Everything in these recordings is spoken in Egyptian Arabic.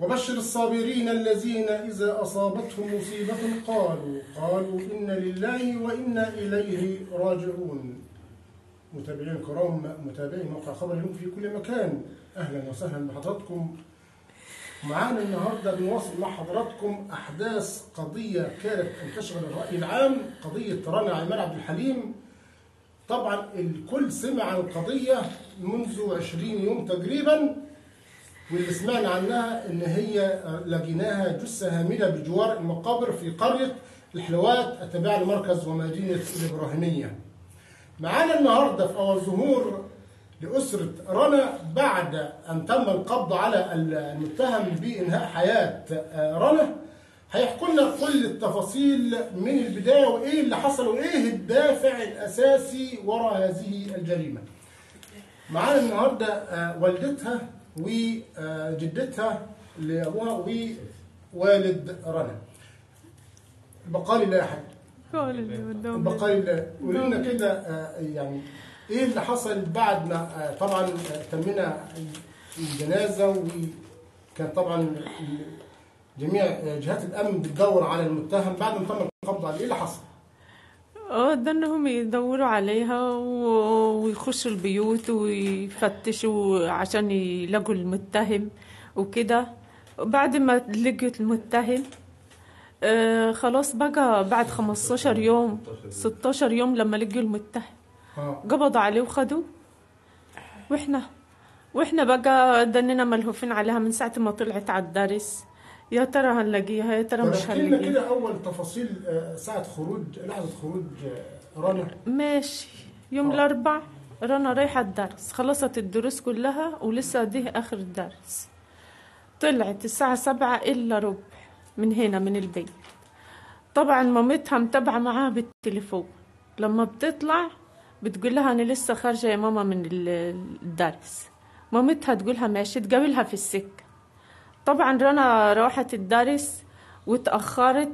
وبشر الصابرين الذين إذا أصابتهم مصيبة قالوا قالوا إنا لله وإنا إليه راجعون متابعين الكرام متابعين موقع خبر اليوم في كل مكان أهلا وسهلا بحضراتكم معانا النهارده بنواصل مع حضراتكم أحداث قضية كانت أن تشغل الرأي العام قضية رنا عماد عبد الحليم طبعا الكل سمع عن القضية منذ 20 يوم تقريبا واللي سمعنا عنها ان هي لقيناها جثه هامله بجوار المقابر في قريه الحلوات التابعه لمركز ومدينه الابراهيميه. معانا النهارده في اول ظهور لاسره رنا بعد ان تم القبض على المتهم بانهاء حياه رنا هيحكوا لنا كل التفاصيل من البدايه وايه اللي حصل وايه الدافع الاساسي وراء هذه الجريمه. معانا النهارده والدتها وجدتها لابوها ووالد رنا البقاء لله يا حاج قال اللي قدام البقاء لله قولي لنا كده آه، يعني ايه اللي حصل بعد ما آه، طبعا آه، تمينا الجنازه وكان طبعا جميع آه، جهات الامن بتدور على المتهم بعد ما تم القبض عليه ايه اللي حصل؟ اه ده انهم يدوروا عليها و- ويخشوا البيوت ويفتشوا عشان يلاقوا المتهم وكده بعد ما لقيت المتهم آه خلاص بقى بعد 15 يوم 16 يوم لما لقوا المتهم اه قبضوا عليه وخدوه واحنا واحنا بقى دننا ملهوفين عليها من ساعة ما طلعت على الدرس يا ترى هنلاقيها يا ترى طب مش احكي لنا هنلاقيها كده اول تفاصيل آه، ساعه خروج لحظه خروج آه، رنا ماشي يوم آه. الأربع رنا رايحة الدرس خلصت الدروس كلها ولسه دي آخر الدرس طلعت الساعة سبعة إلا ربع من هنا من البيت طبعا مامتها متابعة معاها بالتليفون لما بتطلع بتقول لها أنا لسه خارجة يا ماما من ال- الدرس مامتها تقولها ماشي تقابلها في السكة طبعا رنا راحت الدرس وتأخرت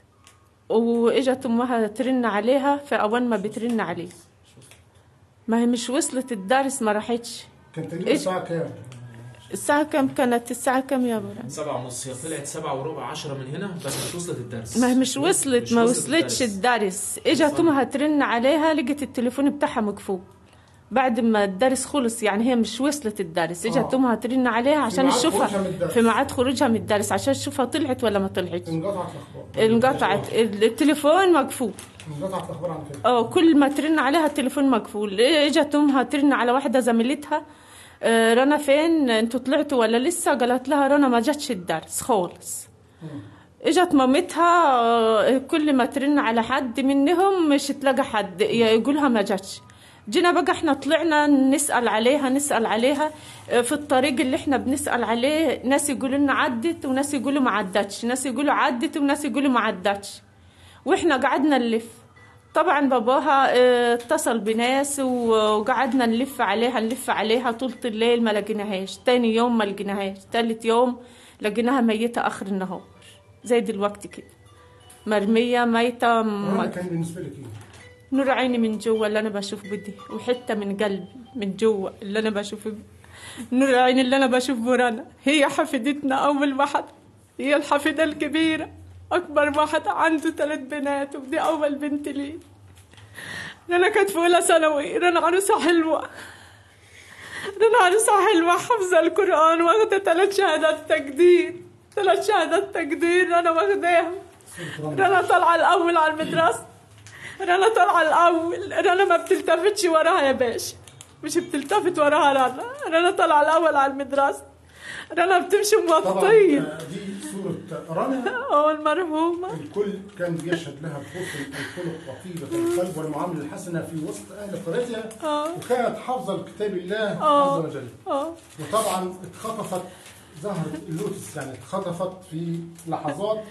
واجت امها ترن عليها فاول ما بترن عليه ما هي مش وصلت الدرس ما راحتش كان تقريبا إيش؟ الساعه كام؟ الساعة كم كانت الساعة كم يا برا سبعة ونص هي طلعت سبعة وربع عشرة من هنا بس مش وصلت الدرس ما هي مش وصلت مش ما وصلتش الدرس. الدرس اجت امها ترن عليها لقت التليفون بتاعها مقفول بعد ما الدرس خلص يعني هي مش وصلت الدرس اجت آه. امها ترن عليها عشان ميعاد تشوفها خروجها من الدرس. في ميعاد خروجها من الدرس عشان تشوفها طلعت ولا ما طلعتش انقطعت الاخبار انقطعت التليفون مقفول انقطعت الاخبار عن كده اه كل ما ترن عليها التليفون مقفول اجت امها ترن على واحده زميلتها آه، رنا فين انتوا طلعتوا ولا لسه قالت لها رنا ما جاتش الدرس خالص اجت مامتها آه، كل ما ترن على حد منهم مش تلاقي حد يقولها ما جاتش جينا بقى احنا طلعنا نسأل عليها نسأل عليها آه، في الطريق اللي احنا بنسأل عليه ناس يقولوا لنا عدت وناس يقولوا ما عدتش ناس يقولوا عدت وناس يقولوا ما عدتش واحنا قعدنا نلف طبعا باباها اه، اتصل بناس و- وقعدنا نلف عليها نلف عليها طول الليل ما لقيناهاش تاني يوم ما لقيناهاش تالت يوم لقيناها ميتة آخر النهار زي دلوقتي كده مرمية ميتة رنا م- كان بالنسبه لك ايه؟ نور عيني من جوا اللي أنا بشوف بدي وحتة من قلبي من جوا اللي أنا بشوف بيه. نور عيني اللي أنا بشوف برانا هي حفيدتنا أول واحدة هي الحفيدة الكبيرة أكبر واحدة عنده ثلاث بنات ودي أول بنت لي رنا كانت في أولى ثانوي رنا عروسة حلوة رنا عروسة حلوة حافظة القرآن واخدة ثلاث شهادات تقدير ثلاث شهادات تقدير أنا واخداها رنا طالعة الأول على المدرسة رنا طالعة الأول رنا ما بتلتفتش وراها يا باشا مش بتلتفت وراها رنا رنا طالعة الأول على المدرسة رنا بتمشي طبعا موطية آه، دي صوره رنا اه المرحومة الكل كان بيشهد لها بحسن الخلق وطيبه القلب والمعامله الحسنه في وسط اهل قريتها اه وكانت حافظه لكتاب الله آه. عز وجل اه وطبعا اتخطفت زهرة اللوتس يعني اتخطفت في لحظات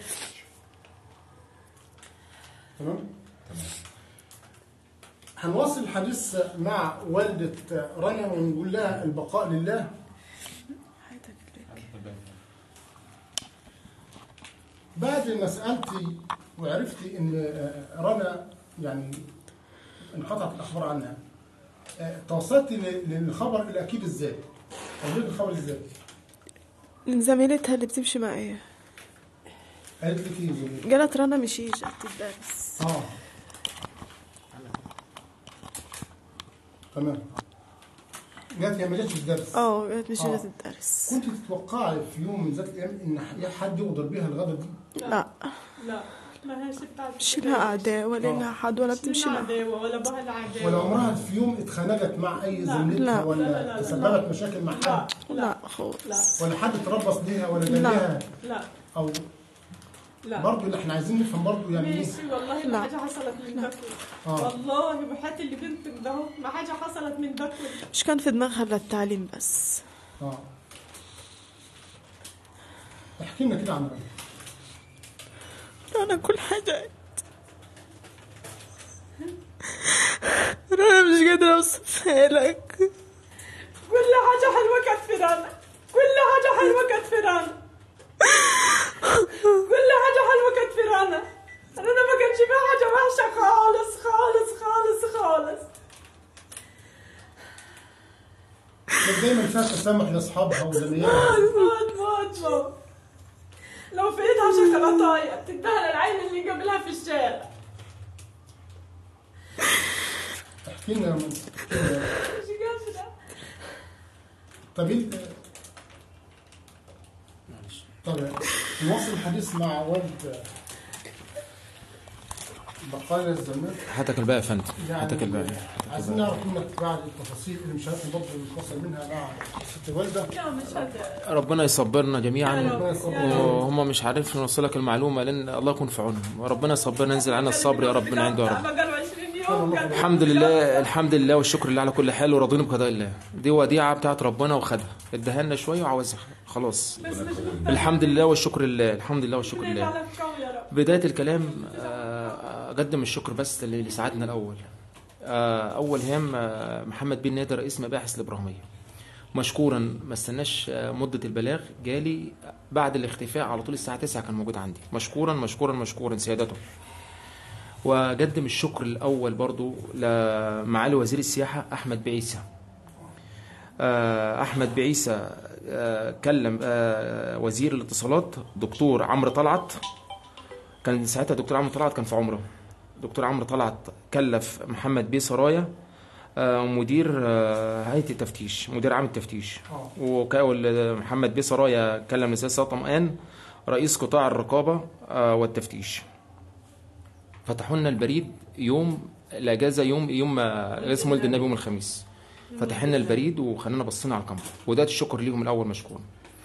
تمام هنواصل الحديث مع والدة رنا ونقول لها البقاء لله بعد ما سألتي وعرفتي ان رنا يعني انقطعت الاخبار عنها توصلتي للخبر الاكيد ازاي؟ توصلتي الخبر ازاي؟ من زميلتها اللي بتمشي معايا قالت لك ايه زي قالت رنا مش اجت الدرس اه تمام جات هي ما جاتش الدرس اه قالت مش آه. اجت الدرس كنت تتوقعي في يوم من ذات الايام ان حد يغدر بيها الغدر دي لا لا ما هيش بتاعت مش لها اعداء ولا لها حد ولا بتمشي معاها عداوة ولا بها عداوة ولا عمرها في يوم اتخانقت مع اي زميلتها لا. ولا لا، لا، لا، تسببت مشاكل مع لا حد لا خالص ولا حد تربص ليها ولا لا. جالها لا او لا برضه اللي احنا عايزين نفهم برضه يعني ايه ماشي والله لا. ما حاجة حصلت من ده كله. اه والله بحياة اللي بنتك ده هو، ما حاجة حصلت من ده كله. مش كان في دماغها الا التعليم بس اه احكي لنا كده عن رنا رنا كل حاجة رنا مش قادرة اوصفها لك كل حاجة حلوة كانت في رانا كل حاجة حلوة كانت في رانا كل حاجة حلوة كانت في رانا رانا ما كانش فيها حاجة وحشة خالص خالص خالص خالص كانت دايما فيها تسامح لاصحابها وزميلها موت موت موت لو في ايدها شوكولاتاية بتديها للعين اللي قبلها في الشارع احكي لنا من احكي لنا. مش قادرة طب إيه- معلش طب نواصل الحديث مع والد بقايا الزمان هاتك الباقي يا فندم هاتك يعني الباقي عايزين نعرف منك بعض التفاصيل اللي مش عارف برضه نتواصل منها مع ست والده لا مش هذا ربنا يصبرنا جميعا ربنا يصبرنا. وهم مش عارفين نوصلك المعلومه لان الله يكون في عونهم وربنا يصبرنا ينزل عنا الصبر يا رب من عنده يا رب قالوا 20 يوم قالوا الحمد لله الحمد لله والشكر لله على كل حال وراضين بقضاء الله دي وديعه بتاعت ربنا وخدها اداها لنا شويه وعاوزها خلاص بس مش الحمد لله والشكر لله الحمد لله والشكر مستنيين لله على الكون يا رب بداية الكلام آه، أقدم الشكر بس اللي ساعدنا الأول آه، أول هام آه، محمد بن نادر رئيس مباحث الإبراهيمية مشكورا ما استناش آه، مدة البلاغ جالي بعد الاختفاء على طول الساعة 9 كان موجود عندي مشكورا مشكورا مشكورا سيادته وأقدم الشكر الأول برضو لمعالي وزير السياحة أحمد بعيسى آه، أحمد بعيسى آه، كلم آه، وزير الاتصالات دكتور عمرو طلعت كان ساعتها دكتور عمرو طلعت كان في عمره دكتور عمرو طلعت كلف محمد بيه سرايا آه، مدير آه، هيئه التفتيش مدير عام التفتيش اه ومحمد بيه سرايا كلم الاستاذ طمئان رئيس قطاع الرقابه آه، والتفتيش فتحوا لنا البريد يوم الاجازه يوم يوم آه، اسمه ولد النبي يوم الخميس فتح لنا البريد وخلينا بصينا على الكاميرا وده الشكر ليهم الاول مشكور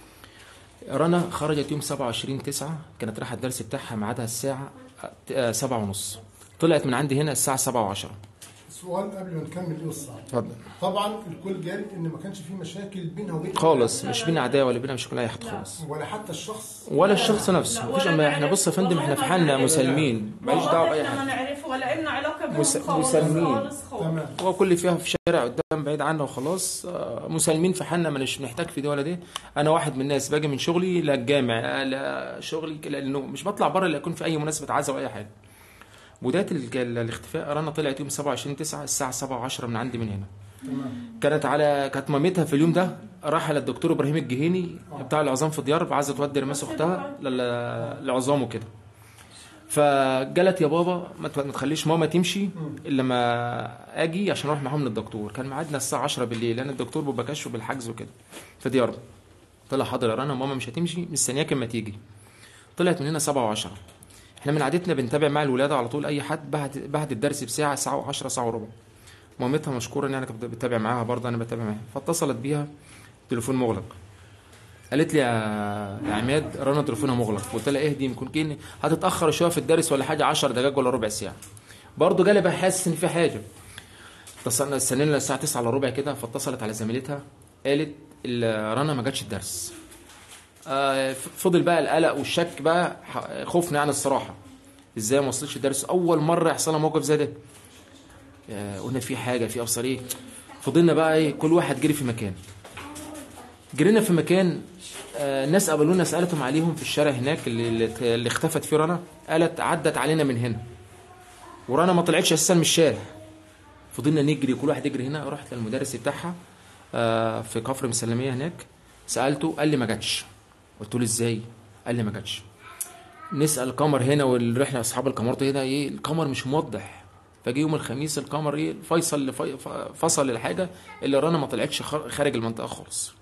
رنا خرجت يوم 27 9 كانت رايحه الدرس بتاعها ميعادها الساعه آه، سبعة ونص طلعت من عندي هنا الساعه سبعة وعشرة سؤال قبل ما نكمل القصه اتفضل طبعا الكل قال ان ما كانش في مشاكل بينها وبين خالص مش بينا عداوه ولا بينا مشكله اي حد خالص ولا حتى الشخص ولا الشخص نفسه مفيش اما احنا بص يا فندم احنا في حالنا مسالمين ماليش دعوه باي احنا ما حاجه نعرفه ولا لنا علاقه بهم مس- خالص مسالمين. خالص خالص تمام هو كل فيها في شارع قدام بعيد عنا وخلاص آه، مسالمين في حالنا مش محتاج في دي ولا دي انا واحد من الناس باجي من شغلي للجامع آه، لا شغلي لانه مش بطلع بره الا يكون في اي مناسبه عزا او اي حاجه بدايه ال- ال- الاختفاء رنا طلعت يوم 27 9 الساعه 7 و10 من عندي من هنا تمام كانت على كانت مامتها في اليوم ده رايحه للدكتور ابراهيم الجهيني بتاع العظام في ديار عايزه تودي رماس اختها لل- للعظام وكده فجلت يا بابا ما ت- ما تخليش ماما تمشي الا ما اجي عشان اروح معاهم للدكتور كان ميعادنا الساعه 10 بالليل لان الدكتور بيبقى كشف بالحجز وكده في ديار طلع حاضر يا رنا ماما مش هتمشي مستنياك اما تيجي طلعت من هنا 7 و10 احنا من عادتنا بنتابع مع الولاده على طول اي حد بعد بعد الدرس بساعه ساعه و10 ساعه وربع مامتها مشكوره ان انا كنت بتابع معاها برضه انا بتابع معاها فاتصلت بيها تليفون مغلق قالت لي يا يا عماد رنا تليفونها مغلق قلت لها اهدي يمكن كين هتتاخر شويه في الدرس ولا حاجه 10 دقائق ولا ربع ساعه برضه جالي بقى حاسس ان في حاجه اتصلنا استنينا الساعه 9 الا ربع كده فاتصلت على زميلتها قالت ال- رنا ما جاتش الدرس آه، ف- فضل بقى القلق والشك بقى ح- خوفنا يعني الصراحه ازاي ما وصلتش الدرس اول مره يحصل لها موقف زي ده آه، قلنا في حاجه في ابصر ايه فضلنا بقى ايه كل واحد جري في مكان جرينا في مكان آه، الناس قابلونا سالتهم عليهم في الشارع هناك اللي, اللي اللي اختفت فيه رنا قالت عدت علينا من هنا ورنا ما طلعتش اساسا من الشارع فضلنا نجري كل واحد يجري هنا رحت للمدرس بتاعها آه، في كفر مسلميه هناك سالته قال لي ما جاتش قلت له ازاي قال لي ما جاتش نسال القمر هنا والرحله اصحاب القمر هنا ايه القمر مش موضح فجي يوم الخميس القمر ايه فيصل اللي في- ف- فصل الحاجه اللي رنا ما طلعتش خار- خارج المنطقه خالص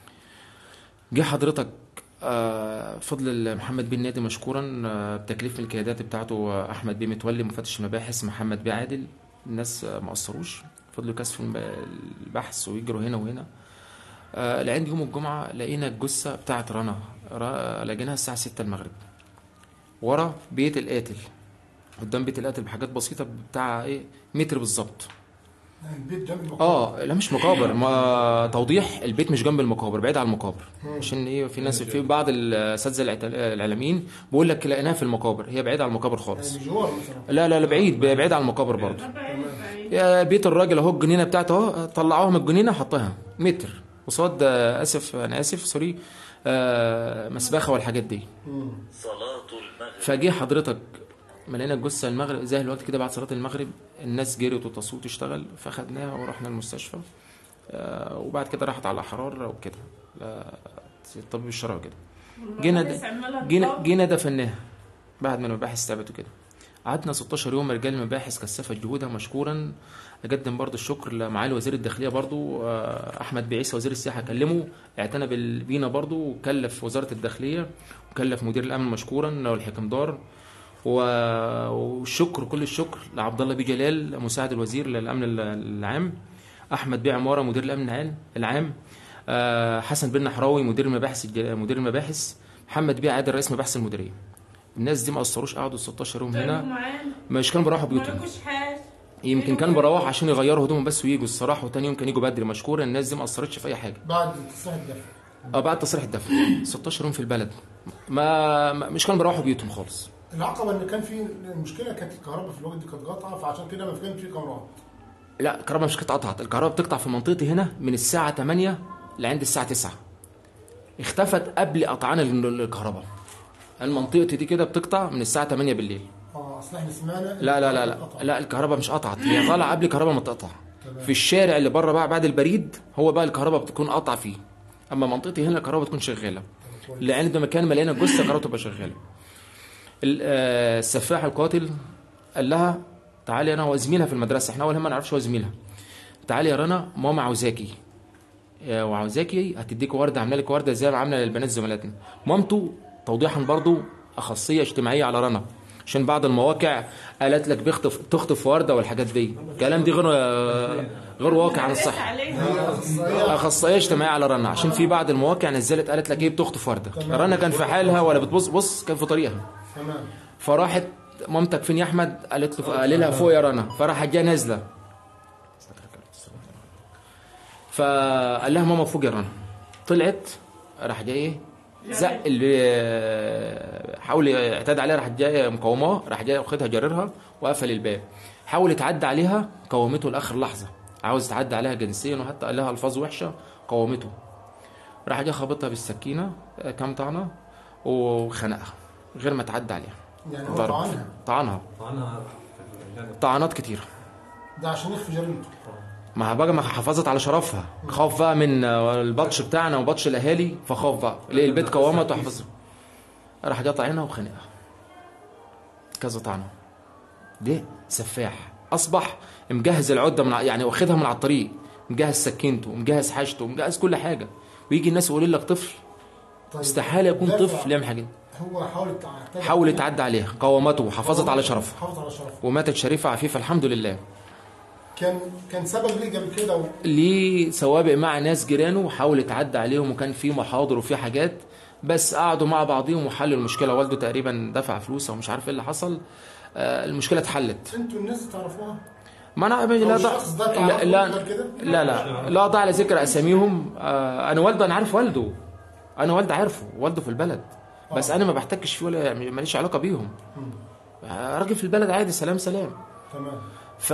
جه حضرتك آه، فضل محمد بن نادي مشكورا آه، بتكليف القيادات بتاعته آه، احمد بيه متولي مفتش المباحث محمد بيه عادل الناس آه، ما قصروش فضلوا كشف الب- البحث ويجروا هنا وهنا آه، لعند يوم الجمعة لقينا الجثة بتاعت رنا را- لقيناها الساعة 6 المغرب ورا بيت القاتل قدام بيت القاتل بحاجات بسيطة بتاع ايه متر بالظبط يعني البيت جنب المقابر اه لا مش مقابر ما توضيح البيت مش جنب المقابر بعيد عن المقابر عشان ايه في ناس في بعض الاساتذه الإعت- الاعلاميين بيقول لك لقيناها في المقابر هي بعيده عن المقابر خالص يعني جوار مثلا لا لا لا بعيد بعيد عن المقابر برضه يا بيت الراجل اهو الجنينه بتاعته اهو طلعوها من الجنينه حطها متر قصاد آه، اسف انا اسف سوري آه، مسبخه والحاجات دي صلاة المغرب فجه حضرتك ملينا الجثه المغرب زي الوقت كده بعد صلاه المغرب الناس جريت والتصويت اشتغل فخدناها ورحنا المستشفى آه، وبعد كده راحت على الاحرار وكده لا، الطبيب الشرعي وكده جينا د- جينا جينا دفناها بعد ما المباحث تعبت وكده قعدنا 16 يوم رجال المباحث كثفت جهودها مشكورا اقدم برضو الشكر لمعالي وزير الداخليه برضو آه، احمد بعيسى وزير السياحه كلمه اعتنى بال- بينا برضو وكلف وزاره الداخليه وكلف مدير الامن مشكورا والحكمدار و- والشكر كل الشكر لعبد الله بيه جلال مساعد الوزير للامن ال- العام احمد بيه عماره مدير الامن العام- العام آه، حسن بن نحراوي مدير المباحث الج- مدير المباحث محمد بيه عادل رئيس مباحث المديريه الناس دي ما قصروش قعدوا 16 يوم هنا مش كانوا بيروحوا بيوتهم يمكن كانوا بيروحوا عشان يغيروا هدومهم بس ويجوا الصراحه وتاني يوم كانوا يجوا بدري مشكور الناس دي ما قصرتش في اي حاجه بعد تصحيح الدفع اه بعد تصريح الدفع 16 يوم في البلد ما ما- مش كانوا بيروحوا بيوتهم خالص العقبه ان كان في المشكله كانت الكهرباء في الوقت دي كانت قاطعه فعشان كده ما كانش في كاميرات لا الكهرباء مش كانت قطعت الكهرباء بتقطع في منطقتي هنا من الساعه 8 لعند الساعه 9 اختفت قبل قطعان ال- الكهرباء المنطقتي دي كده بتقطع من الساعه 8 بالليل اه اصل احنا سمعنا لا لا لا لا قطع. لا الكهرباء مش قطعت هي طالعه قبل الكهرباء ما تقطع في الشارع اللي بره بقى بعد البريد هو بقى الكهرباء بتكون قطع فيه اما منطقتي هنا الكهرباء بتكون شغاله لان ده مكان مليانه جثه الكهرباء تبقى شغاله ال- آه، السفاح القاتل قال لها تعالي انا وزميلها في المدرسه احنا اول ما نعرفش هو زميلها تعالي يا رنا ماما عاوزاكي آه، وعاوزاكي هتديك ورده عامله لك ورده زي ما عامله للبنات زملاتنا مامته توضيحا برضو اخصيه اجتماعيه على رنا عشان بعض المواقع قالت لك بيخطف تخطف ورده والحاجات دي الكلام دي غير آه، غير واقع عن الصحه اخصائيه اجتماعيه على رنا عشان في بعض المواقع نزلت قالت لك ايه بتخطف ورده رنا كان في حالها ولا بتبص بص كان في طريقها تمام فراحت مامتك فين يا احمد قالت له قال لها فوق يا رنا فراحت جايه نازله فقال لها ماما فوق يا رنا طلعت راح جاي ايه زق اللي حاول اعتدى عليها راح جاي مقاوماه راح جاي واخدها جررها وقفل الباب حاول يتعدى عليها قاومته لاخر لحظه عاوز يتعدى عليها جنسيا وحتى قال لها الفاظ وحشه قاومته راح جاي خابطها بالسكينه آه، كام طعنه وخنقها غير ما تعدى عليها يعني هو ضرب طعنها طعنها طعنها طعنات كتير ده عشان يخفي جريمته ما بقى ما حافظت على شرفها خاف بقى من البطش بتاعنا وبطش الاهالي فخاف بقى ليه البيت قوامت وحفظ راح جاي طعنها وخانقها كذا طعنه ده سفاح اصبح مجهز العده من ع- يعني واخدها من على الطريق مجهز سكينته مجهز حاجته مجهز كل حاجه ويجي الناس يقول لك طفل طيب استحاله يكون دافع. طفل يعمل حاجه هو حاول يتعدى حاول يتعدى عليها قاومته وحافظت على شرفها حافظ على شرفه وماتت شريفه عفيفه الحمد لله كان كان سبب ليه قبل كده و... ليه سوابق مع ناس جيرانه وحاول يتعدى عليهم وكان في محاضر وفي حاجات بس قعدوا مع بعضهم وحلوا المشكله والده تقريبا دفع فلوس او مش عارف ايه اللي حصل آه، المشكله اتحلت انتوا الناس تعرفوها ما انا لا ضع الشخص ده لا تعرفه لا, غير كده؟ لا لا لا ضع على ذكر اساميهم آه، انا والده انا عارف والده انا والده عارفه والده في البلد بس انا ما بحتكش فيه ولا يعني ماليش علاقه بيهم آه، راجل في البلد عادي سلام سلام تمام ف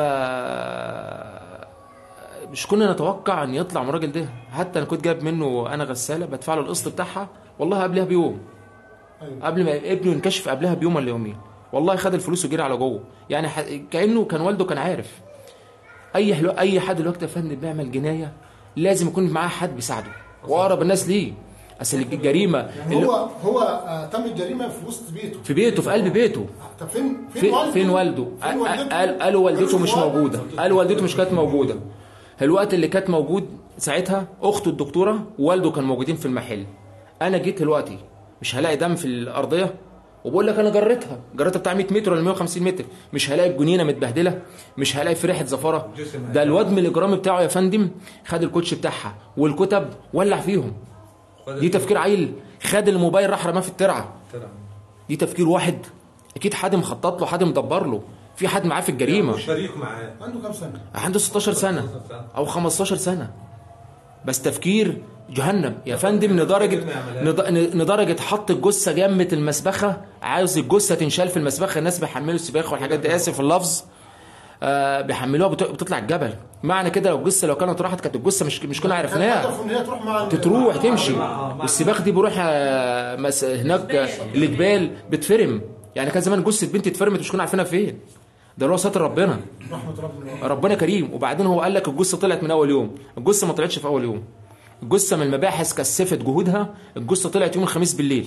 مش كنا نتوقع ان يطلع من الراجل ده حتى انا كنت جايب منه انا غساله بدفع له القسط بتاعها والله قبلها بيوم ايوه قبل ما ابنه ينكشف قبلها بيوم ولا يومين والله خد الفلوس وجري على جوه يعني ح... كانه كان والده كان عارف اي حلو... اي حد دلوقتي يا فندم بيعمل جنايه لازم يكون معاه حد بيساعده واقرب الناس ليه اصل الجريمه اللي هو هو آه، تم الجريمه في وسط بيته في بيته في قلب بيته طب فين في فين والده فين والدته؟ قال قالوا والدته مش والده؟ موجوده قالوا والدته مش كانت موجوده الوقت اللي كانت موجود ساعتها اخته الدكتوره ووالده كانوا موجودين في المحل انا جيت دلوقتي مش هلاقي دم في الارضيه وبقول لك انا جريتها جريتها بتاع 100 متر ولا 150 متر مش هلاقي الجنينه متبهدله مش هلاقي في ريحه زفره ده الواد من الاجرام بتاعه يا فندم خد الكوتش بتاعها والكتب ولع فيهم دي تفكير عيل خد الموبايل راح رماه في الترعه دي تفكير واحد اكيد حد مخطط له حد مدبر له في حد معاه في الجريمه شريك معاه عنده كام سنه؟ عنده 16 سنه او 15 سنه بس تفكير جهنم يا فندم لدرجه لد- لدرجه حط الجثه جنبه المسبخه عاوز الجثه تنشال في المسبخه الناس بيحملوا السباخ والحاجات دي اسف في اللفظ آه بيحملوها بت- بتطلع الجبل معنى كده لو الجثه لو كانت راحت كانت الجثه مش مش كنا كان عرفناها هدفه ان هي تروح مع تروح مع- تمشي مع- والسباخ دي بيروح آه، مس- هناك آه، الجبال بتفرم يعني كان زمان جثه بنت اتفرمت مش كنا عارفينها فين ده اللي هو ستر ربنا رحمه ربنا ربنا كريم وبعدين هو قال لك الجثه طلعت من اول يوم الجثه ما طلعتش في اول يوم الجثه من المباحث كثفت جهودها الجثه طلعت يوم الخميس بالليل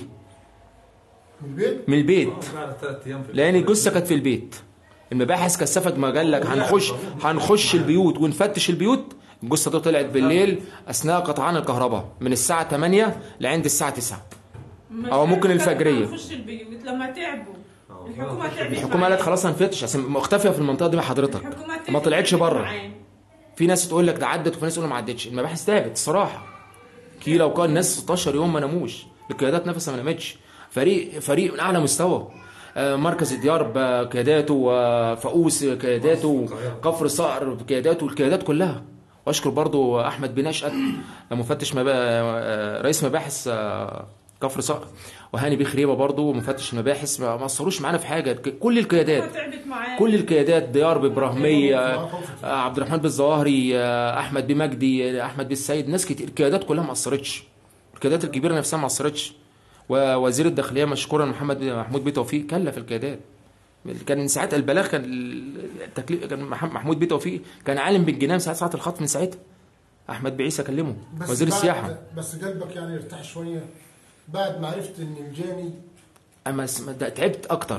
من البيت من البيت بعد ثلاث ايام في لان الجثه كانت في البيت المباحث كثفت ما قال لك هنخش هنخش البيوت ونفتش البيوت الجثه دي طلعت بالليل اثناء قطعان الكهرباء من الساعه 8 لعند الساعه 9 أو ممكن الفجرية. نخش البيوت لما تعبوا الحكومه تعبت الحكومه معانا. قالت خلاص هنفتش عشان مختفيه في المنطقه دي مع حضرتك الحكومة ما تعبت طلعتش بره معانا. في ناس تقول لك ده عدت وفي ناس تقول ما عدتش المباحث تعبت الصراحه كي لو كان ناس 16 يوم ما ناموش القيادات نفسها ما نامتش فريق فريق من اعلى مستوى آه، مركز الديار بقياداته وفؤوس قياداته كفر صقر بقياداته القيادات كلها واشكر برضو احمد بن اشقت مفتش مبا... آه، رئيس مباحث آه، كفر صقر وهاني بيه خريبه برضو مفتش المباحث ما ما قصروش معانا في حاجه كل القيادات الحكومة تعبت معانا كل القيادات ديار بابراهيميه آه، عبد الرحمن بالظواهري آه، احمد بن مجدي آه، احمد بن السيد ناس كتير القيادات كلها ما قصرتش القيادات الكبيره نفسها ما قصرتش ووزير الداخليه مشكورا محمد محمود بيه توفيق كلف القيادات كان من ساعات البلاغ كان التكليف كان مح- محمود بيه توفيق كان عالم بالجنان ساعه ساعه الخطف من ساعتها احمد بعيسى كلمه بس وزير بعد- السياحه بس قلبك يعني ارتاح شويه بعد ما عرفت ان الجاني اما س- ده تعبت اكتر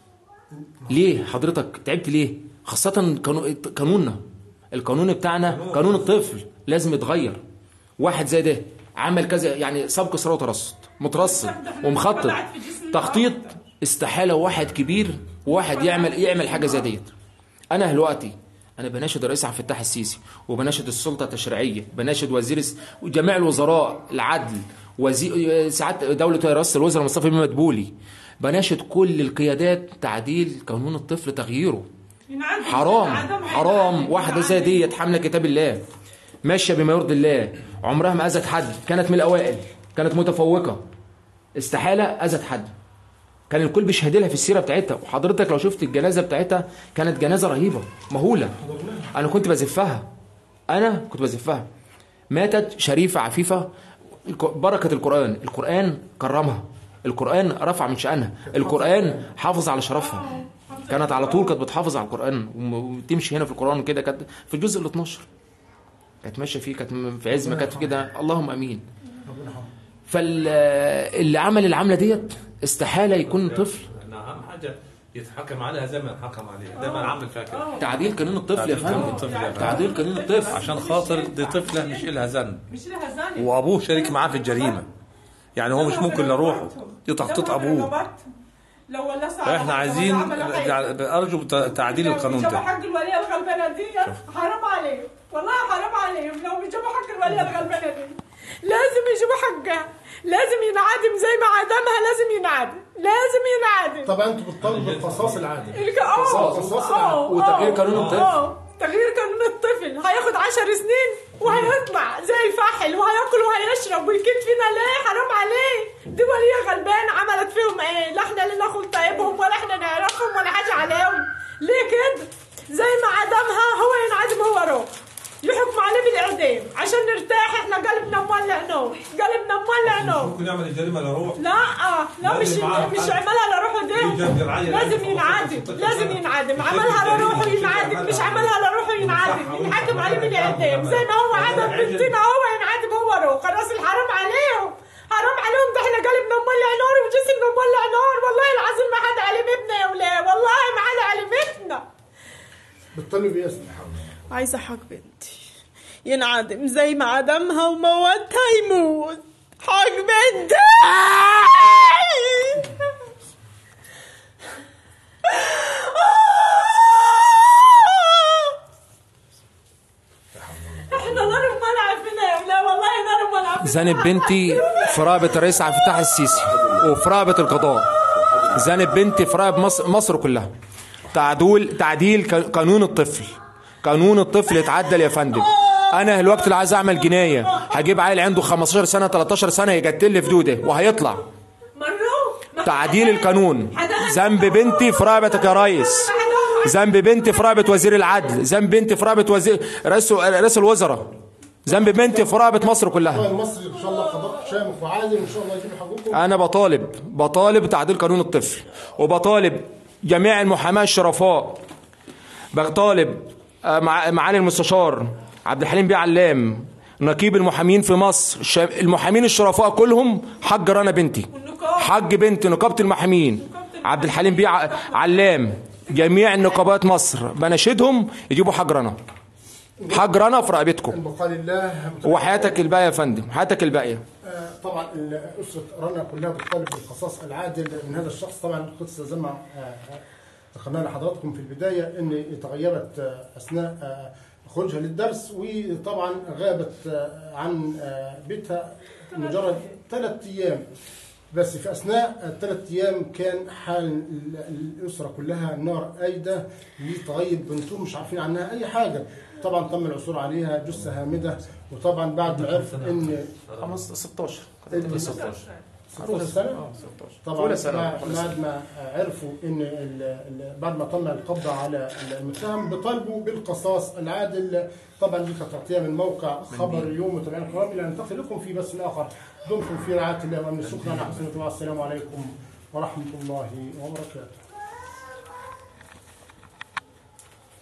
ليه حضرتك تعبت ليه خاصة قانو- قانوننا القانون بتاعنا قانون الطفل لازم يتغير واحد زي ده عمل كذا يعني سبق إصرار وترصد مترصد ومخطط تخطيط استحالة واحد كبير وواحد يعمل يعمل حاجة زي ديت انا دلوقتي انا بناشد الرئيس عبد الفتاح السيسي وبناشد السلطه التشريعيه بناشد وزير الس... وجميع الوزراء العدل وزير ساعات دوله رئيس الوزراء مصطفى بن مدبولي بناشد كل القيادات تعديل قانون الطفل تغييره ينعدم. حرام عدم حرام ينعدم. واحده زي ديت حامله كتاب الله ماشيه بما يرضي الله عمرها ما اذت حد كانت من الاوائل كانت متفوقه استحاله اذت حد كان الكل بيشهد لها في السيره بتاعتها وحضرتك لو شفت الجنازه بتاعتها كانت جنازه رهيبه مهوله انا كنت بزفها انا كنت بزفها ماتت شريفه عفيفه الك- بركه القران القران كرمها القران رفع من شانها القران حافظ على شرفها كانت على طول كانت بتحافظ على القران وم- وتمشي هنا في القران كده كانت في الجزء ال 12 كانت ماشيه فيه كانت م- في عز ما كانت كده اللهم امين فاللي عمل العمله ديت استحاله يكون طفل احنا اهم حاجه يتحكم عليها زي ما نحكم عليها دايما عامل فيها كده تعديل قانون الطفل يا تعديل قانون فندم الطفل يا فندم. تعديل قانون الطفل عشان خاطر دي طفله مش إلها ذنب مش لها زاني وابوه شريك معاه في الجريمه يعني هو مش ممكن لروحه دي تخطيط ابوه لو ولا ساعة فاحنا عايزين ارجو تعديل القانون جابوا ده حق الولية الغلبانة دي حرام عليهم والله حرام عليهم لو بيجيبوا حق الولية الغلبانة دي لازم يجيبوا حقها لازم ينعدم زي ما عدمها لازم ينعدم لازم ينعدم طبعا انتوا بتطالبوا بالقصاص العادل الك- اه قصاص اه وتغيير آه، قانون الطفل. آه، تغيير قانون الطفل هياخد عشر سنين وهيطلع زي الفحل وهياكل وهيشرب ويكيد فينا ليه حرام عليه دي ولية غلبان عملت فيهم ايه لا احنا اللي ناخد طيبهم ولا احنا نعرفهم ولا حاجة عليهم ليه كده زي ما عدمها هو ينعدم هو روح يحكم عليه بالاعدام عشان نرتاح احنا قلبنا مولع نور قلبنا مولع نور ممكن يعمل الجريمه لروح لا لا مش لازم معاه مش حد. عملها لروحه يجي ده يرعاية لازم لازم ينعدم يخلص لازم الطفل. ينعدم عملها لروحه ينعدم مش عملها لروحه ينعدم ينحكم عليه بالاعدام زي ما هو عدم بنتنا هو ينعدم هو روح خلاص الحرام عليهم حرام عليهم ده احنا قلبنا مولع نار وجسمنا مولع نار والله العظيم ما حد علم ابننا يا ولاد والله ما حد علم ابننا بتطلبي ايه يا ست محمد؟ عايزة حق بنتي ينعدم زي ما عدمها وموتها يموت حق بنتي احنا نار مولع فينا يا ولاد والله نار مولع فينا زانب بنتي في رقبة الرئيس عبد الفتاح السيسي وفي رقبة القضاء زانب بنتي في رقبة مصر, مصر كلها تعديل تعديل ك- قانون الطفل قانون الطفل يتعدل يا فندم انا الوقت اللي عايز اعمل جنايه هجيب عيل عنده 15 سنه 13 سنه يقتل لي في دوده وهيطلع مرو تعديل القانون ذنب بنتي في رقبتك يا ريس ذنب بنتي في رقبه وزير العدل ذنب بنتي في رقبه وزير رئيس رئيس الوزراء ذنب بنتي في رقبه مصر كلها المصري ان شاء الله قضاء شامخ وعادل ان شاء الله يجيب حقوقكم انا بطالب بطالب تعديل قانون الطفل وبطالب جميع المحاماه الشرفاء بطالب آه، مع معالي المستشار عبد الحليم بيه علام نقيب المحامين في مصر الش- المحامين الشرفاء كلهم حج رنا بنتي حج بنتي نقابه المحامين عبد الحليم بيه ع- علام جميع نقابات مصر بناشدهم يجيبوا حج رنا حج رنا في رقبتكم البقاء لله وحياتك الباقيه يا فندم حياتك الباقيه آه، طبعا ال- أسرة رنا كلها بتطالب بالقصاص العادل من هذا الشخص طبعا كنت زي ما آه، ذكرنا لحضراتكم في البداية أن تغيبت آه، أثناء آه، خروجها للدرس وطبعا غابت آه، عن آه، بيتها مجرد ثلاث أيام بس في أثناء الثلاث أيام كان حال ال- الأسرة كلها نار أيدة لتغيب بنتهم مش عارفين عنها أي حاجة طبعا تم العثور عليها جثة هامدة وطبعا بعد ما عرف ان 16 16 16 سنه طبعا أولى ثانوي. بعد بعد ما عرفوا ان ال- ال- بعد ما تم القبض على المتهم بطالبوا بالقصاص العادل طبعا دي كانت تغطيه من موقع خبر اليوم متابعينا الكرام الى ان ننتقل لكم في بث اخر دمتم في رعايه الله وامن شكرا على حسن الاستماع السلام عليكم ورحمه الله وبركاته